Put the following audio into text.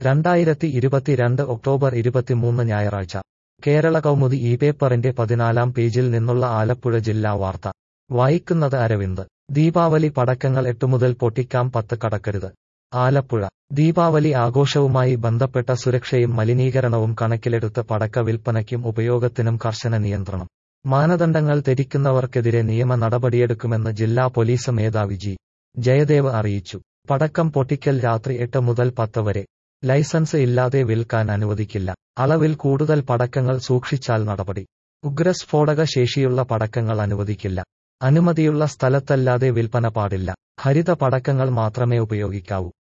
രണ്ടായിരത്തി ഇരുപത്തിരണ്ട് ഒക്ടോബർ ഇരുപത്തിമൂന്ന് ഞായറാഴ്ച കേരള കൗമുദി ഈ പേപ്പറിന്റെ പതിനാലാം പേജിൽ നിന്നുള്ള ആലപ്പുഴ ജില്ലാ വാർത്ത വായിക്കുന്നത് അരവിന്ദ് ദീപാവലി പടക്കങ്ങൾ എട്ടു മുതൽ പൊട്ടിക്കാം പത്ത് കടക്കരുത് ആലപ്പുഴ ദീപാവലി ആഘോഷവുമായി ബന്ധപ്പെട്ട സുരക്ഷയും മലിനീകരണവും കണക്കിലെടുത്ത് പടക്ക വിൽപ്പനയ്ക്കും ഉപയോഗത്തിനും കർശന നിയന്ത്രണം മാനദണ്ഡങ്ങൾ തെറ്റിക്കുന്നവർക്കെതിരെ നിയമ നടപടിയെടുക്കുമെന്ന് ജില്ലാ പോലീസ് മേധാവി ജി ജയദേവ് അറിയിച്ചു പടക്കം പൊട്ടിക്കൽ രാത്രി എട്ട് മുതൽ പത്ത് വരെ ലൈസൻസ് ഇല്ലാതെ വിൽക്കാൻ അനുവദിക്കില്ല അളവിൽ കൂടുതൽ പടക്കങ്ങൾ സൂക്ഷിച്ചാൽ നടപടി ഉഗ്രസ്ഫോടക ശേഷിയുള്ള പടക്കങ്ങൾ അനുവദിക്കില്ല അനുമതിയുള്ള സ്ഥലത്തല്ലാതെ വിൽപ്പന പാടില്ല ഹരിത പടക്കങ്ങൾ മാത്രമേ ഉപയോഗിക്കാവൂ